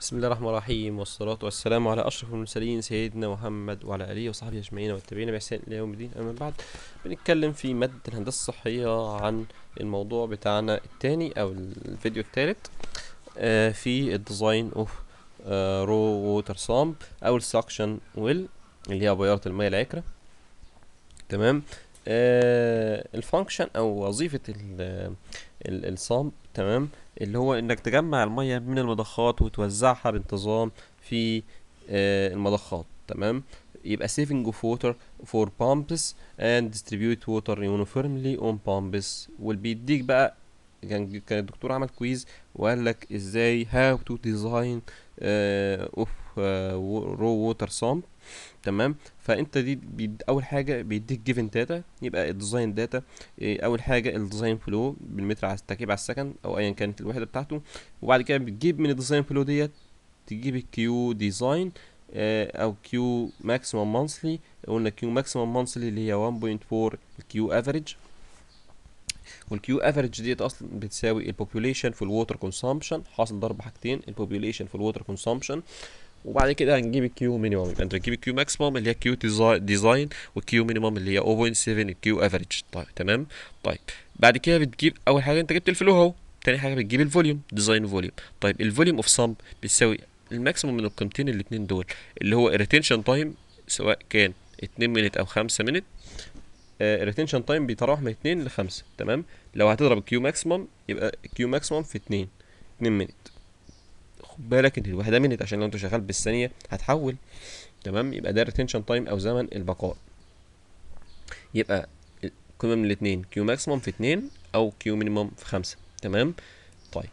بسم الله الرحمن الرحيم والصلاة والسلام على أشرف المرسلين سيدنا محمد وعلى آله وصحبه أجمعين والتابعين بإحسان إلى يوم الدين أما بعد بنتكلم في مادة الهندسة الصحية عن الموضوع بتاعنا التاني أو الفيديو التالت آه، في الديزاين أوف رو ووتر سامب أو السكشن ويل اللي هي بيارة المياه العكرة تمام آه الفانكشن أو وظيفة ال- ال- الصامب تمام اللي هو انك تجمع المية من المضخات وتوزعها بانتظام في آه، المضخات تمام يبقى saving of water for pumps and distribute water uniformly on pumps والبيديك بقى كان كان الدكتور عمل كويز وقال لك ازاي how to design uh, of uh, raw water sump تمام فانت دي بيد اول حاجه بيديك جيفن داتا يبقى الديزاين داتا اول حاجه الديزاين فلو بالمتر على التركيب على السكند او ايا كانت الوحده بتاعته وبعد كده بتجيب من الديزاين فلو ديت تجيب الكيو ديزاين او كيو ماكسيمم مانثلي قلنا كيو ماكسيمم مانثلي اللي هي 1.4 الكيو افريج والكيو افريج ديت اصلا بتساوي البوبوليشن في الووتر كونسامشن حاصل ضرب حاجتين البوبوليشن في الووتر كونسامشن وبعد كده هنجيب الكيو مينيمم يبقى انت هتجيب الكيو ماكسيمم اللي هي كيو ديزاين والكيو مينيمم اللي هي 0.7 الكيو افريج طيب تمام طيب بعد كده بتجيب اول حاجه انت جبت الفلو اهو تاني حاجه بتجيب الفوليوم ديزاين فوليوم طيب الفوليوم اوف سم بتساوي الماكسيموم من القيمتين الاتنين دول اللي هو الريتنشن تايم سواء كان 2 مينت او 5 مينت الريتنشن تايم بيتراوح من 2 ل 5 تمام لو هتضرب الكيو ماكسيمم يبقى الكيو ماكسيمم في 2 2 مينت خد بالك ان الوحده مينت عشان لو انت شغال بالثانيه هتحول تمام يبقى ده الريتنشن تايم او زمن البقاء يبقى قيمه من الاثنين كيو ماكسيمم في 2 او كيو مينيمم في 5 تمام طيب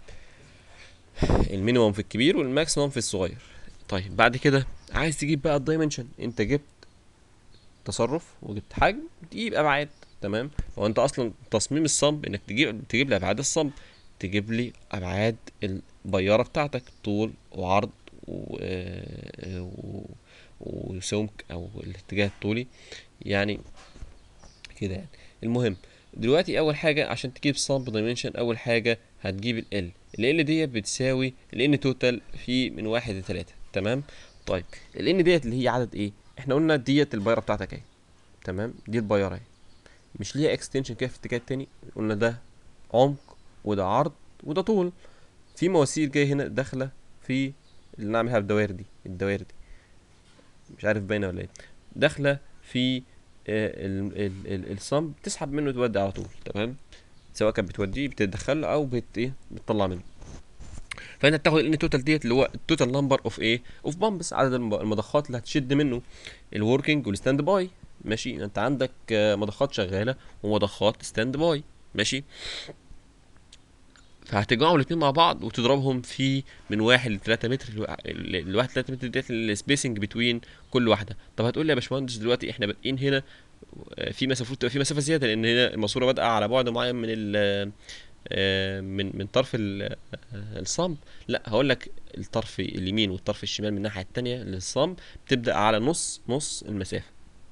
المينيمم في الكبير والماكسيمم في الصغير طيب بعد كده عايز تجيب بقى الدايمنشن انت جبت تصرف وجبت حجم تجيب ابعاد تمام هو انت اصلا تصميم الصمب انك تجيب تجيب لي ابعاد الصمب تجيب لي ابعاد البياره بتاعتك طول وعرض و... آه، و... وسمك او الاتجاه الطولي يعني كده يعني المهم دلوقتي اول حاجه عشان تجيب صامب دايمنشن اول حاجه هتجيب ال ال ال ديت بتساوي ال ان توتال في من واحد لتلاتة تمام طيب ال ان ديت اللي هي عدد ايه احنا قلنا ديت البايره بتاعتك اهي تمام دي البايره اهي مش ليها اكستنشن كده في اتجاه تاني قلنا ده عمق وده عرض وده طول في مواسير جايه هنا داخله في اللي نعملها بالدوائر دي الدوائر دي مش عارف باينه ولا ايه داخله في آه، ال- ال- ال- الصمب تسحب منه تودي على طول تمام سواء كانت بتوديه بتدخله او بت ايه بتطلع منه فانت بتاخد الان توتال ديت اللي هو التوتال نمبر اوف ايه اوف بامبس عدد الم- المضخات اللي هتشد منه الوركينج والستاند باي ماشي انت عندك آه، مضخات شغاله ومضخات ستاند باي ماشي فهتجمعهم الاتنين مع بعض وتضربهم في من واحد لتلاتة متر الوا- ال- الواحد لتلاتة متر ديت السبيسنج بتوين كل واحده طب هتقول لي يا باشمهندس دلوقتي احنا بادئين هنا آه، في مسافه المفروض تبقى في مسافه زياده لان هنا الماسوره بادئه على بعد معين من ال آه، من من طرف ال- آه، الصمب لا هقول لك الطرف اليمين والطرف الشمال من الناحيه التانية للصمب بتبدا على نص نص المسافه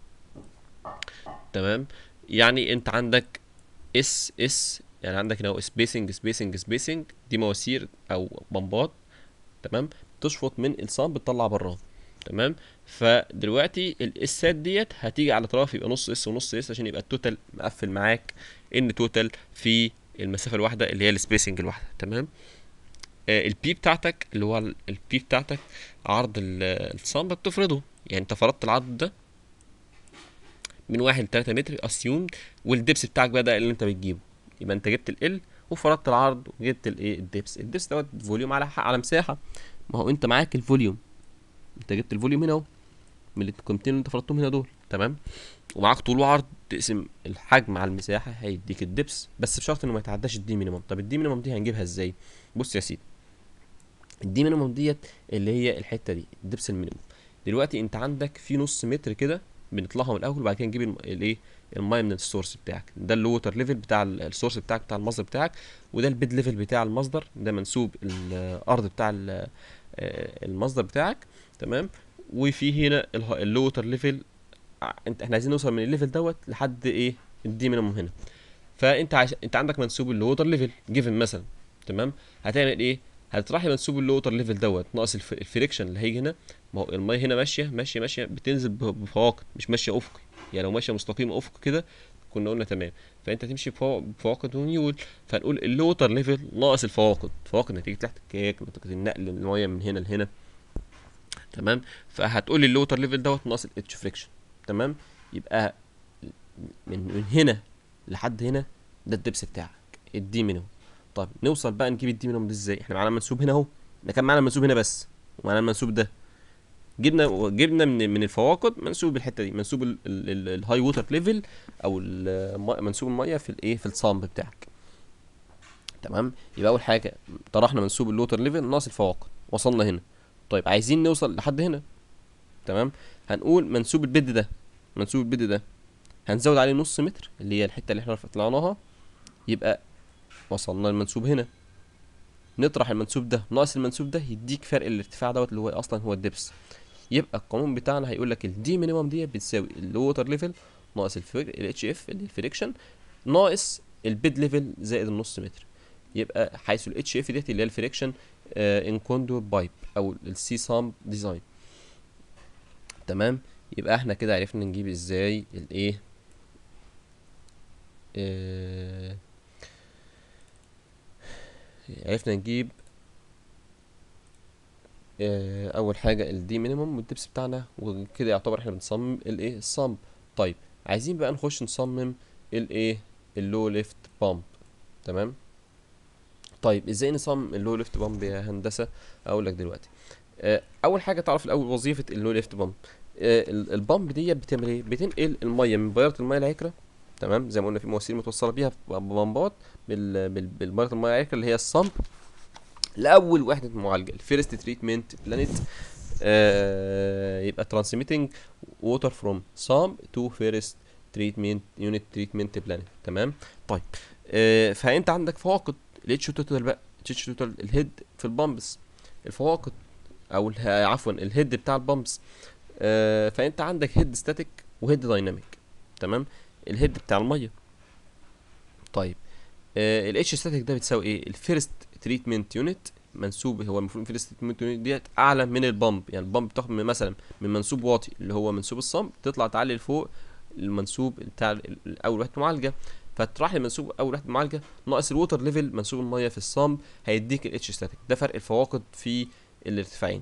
تمام يعني انت عندك اس اس يعني عندك هنا سبيسنج سبيسنج سبيسنج دي مواسير او بمبات تمام تشفط من الصمب تطلع براه تمام فدلوقتي الاسات ديت هتيجي على اطراف يبقى نص اس ونص اس عشان يبقى التوتال مقفل معاك ان توتال في المسافه الواحده اللي هي السبيسنج الواحده تمام آه البي بتاعتك اللي هو البي بتاعتك عرض ال- الصمب بتفرضه يعني انت فرضت العرض ده من واحد لتلاتة متر اسيوم والدبس بتاعك بقى ده اللي انت بتجيبه يبقى انت جبت ال وفرضت العرض وجبت الايه الدبس الدبس دوت فوليوم على ح- على مساحه ما هو انت معاك الفوليوم انت جبت الفوليوم هنا اهو من القيمتين اللي انت فرضتهم هنا دول تمام ومعاك طول وعرض تقسم الحجم على المساحه هيديك الدبس بس بشرط انه ما يتعداش الدي مينيمم طب الدي مينيمم دي هنجيبها ازاي بص يا سيدي الدي مينيمم ديت اللي هي الحته دي الدبس المينيمم دلوقتي انت عندك في نص متر كده بنطلعهم الاول وبعد كده نجيب الم- الايه المايه من السورس بتاعك ده اللوتر ليفل بتاع ال- السورس بتاعك بتاع المصدر بتاعك وده البيد ليفل بتاع المصدر ده منسوب الارض بتاع ال- آه، المصدر بتاعك تمام وفي هنا اله- اللوتر ليفل ع- انت احنا عايزين نوصل من الليفل دوت لحد ايه الدي مينيمم هنا فانت عايز انت عندك منسوب اللوتر ليفل جيفن مثلا تمام هتعمل ايه هتطرح لي منسوب اللوتر ليفل دوت ناقص الف- الفريكشن اللي هيجي هنا ما هو الميه هنا ماشيه ماشيه ماشيه بتنزل ب- بفواقد مش ماشيه افقي يعني لو ماشيه مستقيم افقي كده كنا قلنا تمام فانت تمشي بفوا- بفواقد وميول فنقول اللوتر ليفل ناقص الفواقد فواقد نتيجه تحت الكيك نتيجه النقل الميه من هنا لهنا تمام فهتقول لي اللوتر ليفل دوت ناقص الاتش فريكشن تمام يبقى من من هنا لحد هنا ده الدبس بتاعك الدي مينيموم طيب نوصل بقى نجيب الدي مينيموم ده ازاي احنا معانا منسوب هنا اهو ده كان معانا منسوب هنا بس ومعانا المنسوب ده جبنا جبنا من من الفواقد منسوب الحته دي منسوب الهاي ووتر ليفل او الم- منسوب الميه في الايه في الصامب بتاعك تمام يبقى اول حاجه طرحنا منسوب اللوتر ليفل ناقص الفواقد وصلنا هنا طيب عايزين نوصل لحد هنا تمام هنقول منسوب البد ده منسوب البد ده هنزود عليه نص متر اللي هي الحته اللي احنا طلعناها يبقى وصلنا المنسوب هنا نطرح المنسوب ده ناقص المنسوب ده يديك فرق الارتفاع دوت اللي هو اصلا هو الدبس يبقى القانون بتاعنا هيقول لك الدي مينيمم دي بتساوي اللوتر ليفل ناقص الاتش اف اللي الفريكشن ناقص البيد ليفل زائد النص متر يبقى حيث الاتش اف ديت اللي هي الفريكشن ان كوندو بايب او السي سام ديزاين تمام يبقى احنا كده عرفنا نجيب ازاي الايه آه، عرفنا نجيب آه، اول حاجه الدي مينيموم والدبس بتاعنا وكده يعتبر احنا بنصمم الايه الصمب طيب عايزين بقى نخش نصمم الايه اللو ليفت بامب تمام طيب ازاي نصمم اللو ليفت بامب يا هندسه اقول لك دلوقتي آه، اول حاجه تعرف الاول وظيفه اللو ليفت بامب ال- البامب دي بتعمل ايه بتنقل الميه من بياره الميه العكره تمام زي ما قلنا في مواسير متوصله بيها ببمبات بال- بال- بالبياره الميه العكره اللي هي الصمب لاول وحده معالجه الفيرست تريتمنت بلانيت آه يبقى ترانسميتنج ووتر فروم سام تو فيرست تريتمنت يونت تريتمنت بلانيت تمام طيب آه فانت عندك فواقد الاتش توتال بقى الاتش توتال الهيد في البامبس الفواقد او اله- عفوا الهيد بتاع البامبس آه فانت عندك هيد ستاتيك وهيد دايناميك تمام الهيد بتاع الميه طيب الاتش ستاتيك ده بتساوي ايه الفيرست تريتمنت يونت منسوب هو المفروض الفيرست تريتمنت يونت ديت اعلى من البامب يعني البامب بتاخد من مثلا من منسوب واطي اللي هو منسوب الصمب تطلع تعلي لفوق المنسوب بتاع ال- ال- اول وحده معالجه فتروح لمنسوب اول وحده معالجه ناقص الووتر ليفل منسوب الميه في الصمب هيديك الاتش ستاتيك ده فرق الفواقد في الارتفاعين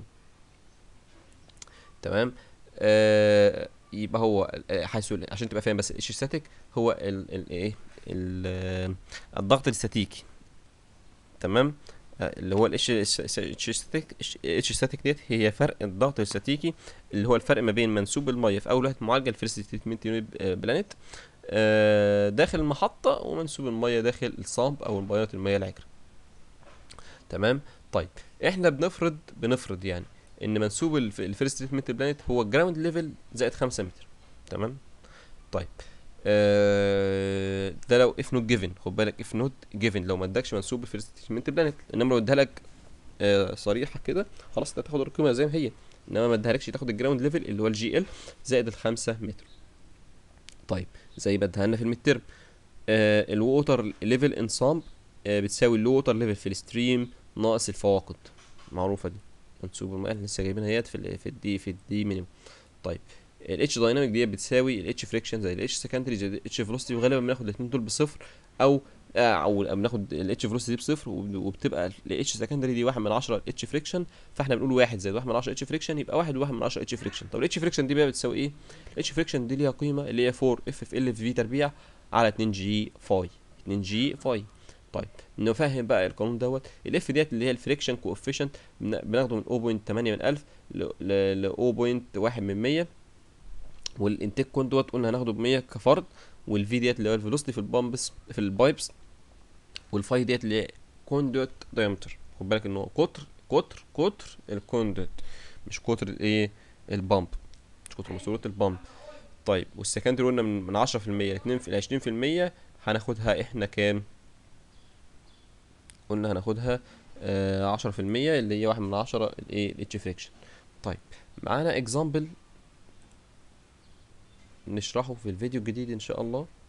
تمام آه يبقى هو آه، حيث ال- عشان تبقى فاهم بس الاتش ستاتيك هو ال ال ايه ال- آه، الضغط الاستاتيكي تمام آه، اللي هو الاتش اتش ستاتيك اتش ستاتيك ديت هي فرق الضغط الاستاتيكي اللي هو الفرق ما بين منسوب الميه في اول وحده معالجه الفيرست تريتمنت يونت بلانيت آه، داخل المحطه ومنسوب الميه داخل الصامب او البيانات الميه العكره تمام طيب احنا بنفرض بنفرض يعني ان منسوب الف- الفيرست تريتمنت بلانيت هو الجراوند ليفل زائد 5 متر تمام طيب آه ده لو اف نوت جيفن خد بالك اف نوت جيفن لو ما ادكش منسوب الفيرست تريتمنت بلانيت انما لو اديها لك آه صريحه كده خلاص انت هتاخد القيمه زي ما هي انما ما ادهالكش تاخد الجراوند ليفل اللي هو الجي ال زائد الخمسة متر طيب زي ما ادهالنا في الميد ترم آه الووتر ليفل ان صامب آه بتساوي الووتر ليفل في الستريم ناقص الفواقد معروفه دي منسوب الماء اللي لسه جايبينها هيت في ال في الدي في الدي مينيمم طيب الاتش دايناميك دي بتساوي الاتش فريكشن زي الاتش سكندري زي الاتش فيلوسيتي وغالبا بناخد الاثنين دول بصفر او آه، او بناخد الاتش فيلوسيتي دي بصفر وب- وبتبقى الاتش سكندري دي واحد من عشرة الاتش فريكشن فاحنا بنقول واحد زائد واحد من عشرة اتش فريكشن يبقى واحد وواحد من عشرة اتش فريكشن طب الاتش فريكشن دي بقى بتساوي ايه؟ الاتش فريكشن دي ليها قيمه اللي هي 4 اف اف ال في في تربيع على 2 جي فاي 2 جي فاي طيب نفهم بقى القانون دوت الاف ديت اللي هي الفريكشن كوفيشنت بناخده من 0.8 من 1000 ل 0.1 من 100 والانتاج كون دوت قلنا هناخده ب 100 كفرد والفي ديت اللي هو الفيلوسيتي في البامبس في البايبس والفاي ديت اللي هي كوندوت دايمتر خد بالك ان هو قطر قطر قطر الكوندوت مش قطر الايه البامب مش قطر مسؤولية البامب طيب والسكندري قلنا من من 10% ل 2 ل 20% هناخدها احنا كام قلنا هناخدها آه عشرة في المية اللي هي واحد من عشرة الايه الاتش فريكشن طيب معانا اكزامبل نشرحه في الفيديو الجديد ان شاء الله